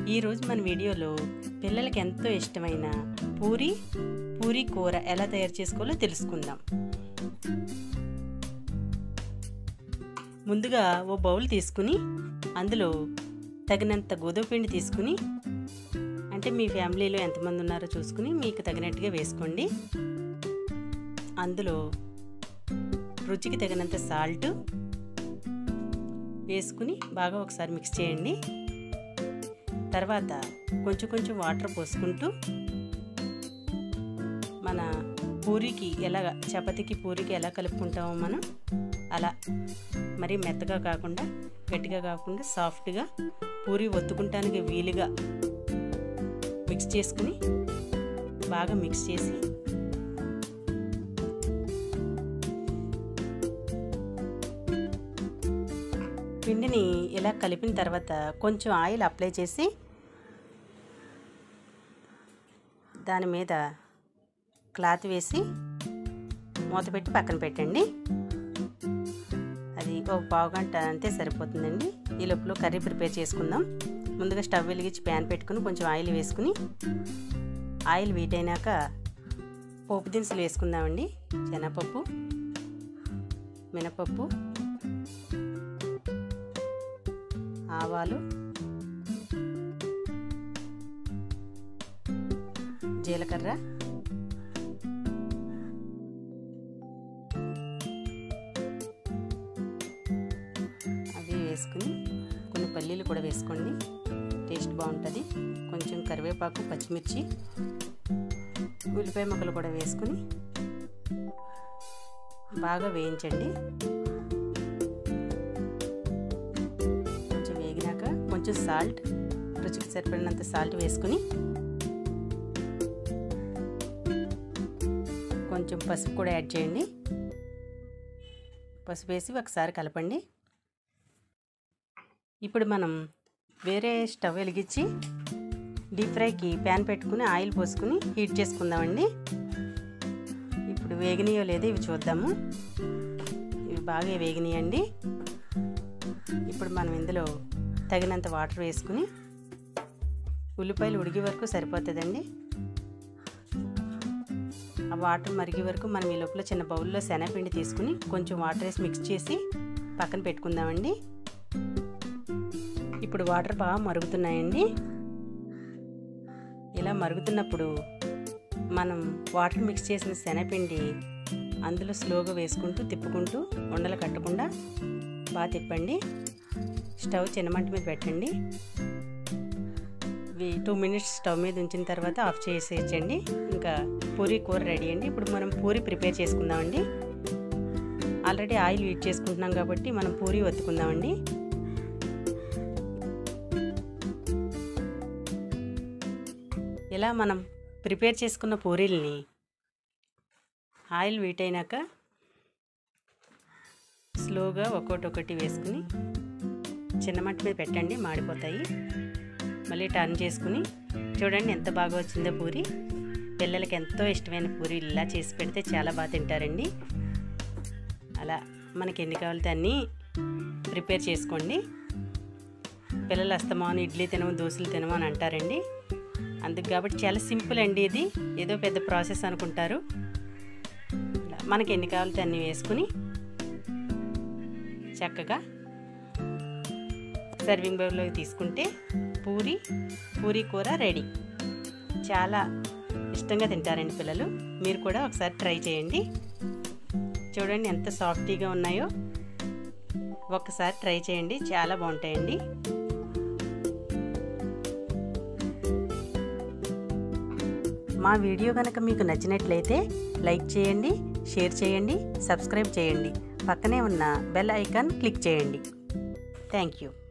ఈరోజు మన వీడియోలో పిల్లలకి ఎంతో ఇష్టమైన పూరి పూరి కూర ఎలా తయారు చేసుకోవాలో తెలుసుకుందాం ముందుగా ఓ బౌల్ తీసుకుని అందులో తగినంత గోధుమ పిండి తీసుకుని అంటే మీ ఫ్యామిలీలో ఎంతమంది ఉన్నారో చూసుకుని మీకు తగినట్టుగా వేసుకోండి అందులో రుచికి తగినంత సాల్ట్ వేసుకుని బాగా ఒకసారి మిక్స్ చేయండి తర్వాత కొంచెం కొంచెం వాటర్ పోసుకుంటూ మన పూరికి ఎలా చపాతీకి పూరికి ఎలా కలుపుకుంటామో మనం అలా మరి మెత్తగా కాకుండా గట్టిగా కాకుండా సాఫ్ట్గా పూరి ఒత్తుకుంటానికి వీలుగా మిక్స్ చేసుకుని బాగా మిక్స్ చేసి పిండిని ఇలా కలిపిన తర్వాత కొంచెం ఆయిల్ అప్లై చేసి దాని మీద క్లాత్ వేసి మూత పెట్టి పక్కన పెట్టండి అది ఒక పావు గంట అంతే సరిపోతుందండి ఈ లోపల కర్రీ ప్రిపేర్ చేసుకుందాం ముందుగా స్టవ్ వెలిగించి ప్యాన్ పెట్టుకుని కొంచెం ఆయిల్ వేసుకుని ఆయిల్ వీట్ అయినాక పోపు దినుసులు వేసుకుందామండి శనగపప్పు మినపప్పు ఆవాలు జీలకర్ర అవి వేసుకుని కొన్ని పల్లీలు కూడా వేసుకోండి టేస్ట్ బాగుంటుంది కొంచెం కరివేపాకు పచ్చిమిర్చి ఉల్లిపాయ ముక్కలు కూడా వేసుకుని బాగా వేయించండి కొంచెం వేగినాక కొంచెం సాల్ట్ రుచికి సరిపడినంత సాల్ట్ వేసుకుని కొంచెం పసుపు కూడా యాడ్ చేయండి పసుపు వేసి ఒకసారి కలపండి ఇప్పుడు మనం వేరే స్టవ్ వెలిగించి డీప్ ఫ్రైకి ప్యాన్ పెట్టుకుని ఆయిల్ పోసుకుని హీట్ చేసుకుందామండి ఇప్పుడు వేగినాయో లేదో ఇవి చూద్దాము ఇవి బాగా వేగినాయండి ఇప్పుడు మనం ఇందులో తగినంత వాటర్ వేసుకుని ఉల్లిపాయలు ఉడికి వరకు సరిపోతుందండి ఆ వాటర్ మరిగే వరకు మనం ఈ లోపల చిన్న బౌల్లో శనగపిండి తీసుకుని కొంచెం వాటర్ వేసి మిక్స్ చేసి పక్కన పెట్టుకుందామండి ఇప్పుడు వాటర్ బాగా మరుగుతున్నాయండి ఇలా మరుగుతున్నప్పుడు మనం వాటర్ మిక్స్ చేసిన శనగపిండి అందులో స్లోగా వేసుకుంటూ తిప్పుకుంటూ ఉండలు కట్టకుండా బాగా తిప్పండి స్టవ్ చిన్నమంట మీద పెట్టండి ఇవి టూ మినిట్స్ స్టవ్ మీద ఉంచిన తర్వాత ఆఫ్ చేసేయచ్చండి ఇంకా పూరి కూర రెడీ అండి ఇప్పుడు మనం పూరి ప్రిపేర్ చేసుకుందామండి ఆల్రెడీ ఆయిల్ వీట్ చేసుకుంటున్నాం కాబట్టి మనం పూరి ఒత్తుకుందామండి ఇలా మనం ప్రిపేర్ చేసుకున్న పూరీల్ని ఆయిల్ వీట్ అయినాక స్లోగా ఒక్కొక్కటి ఒకటి వేసుకుని చిన్న మట్టి మీద పెట్టండి మాడిపోతాయి మళ్ళీ టర్న్ చేసుకుని చూడండి ఎంత బాగా వచ్చిందో పూరి పిల్లలకి ఎంతో ఇష్టమైన పూరి ఇలా చేసి పెడితే చాలా బాగా తింటారండి అలా మనకి ఎన్ని కావాలితే అన్నీ ప్రిపేర్ చేసుకోండి పిల్లలు అస్తమాను ఇడ్లీ తినము దోశలు తినము అని అంటారండి అందుకు కాబట్టి చాలా సింపుల్ అండి ఇది ఏదో పెద్ద ప్రాసెస్ అనుకుంటారు మనకి ఎన్ని కావాలితే అన్నీ వేసుకుని చక్కగా సర్వింగ్ బౌల్లోకి తీసుకుంటే పూరి పూరి కూర రెడీ చాలా ఇష్టంగా తింటారండి పిల్లలు మీరు కూడా ఒకసారి ట్రై చేయండి చూడండి ఎంత సాఫ్టీగా ఉన్నాయో ఒకసారి ట్రై చేయండి చాలా బాగుంటాయండి మా వీడియో కనుక మీకు నచ్చినట్లయితే లైక్ చేయండి షేర్ చేయండి సబ్స్క్రైబ్ చేయండి పక్కనే ఉన్న బెల్ ఐకాన్ క్లిక్ చేయండి థ్యాంక్ యూ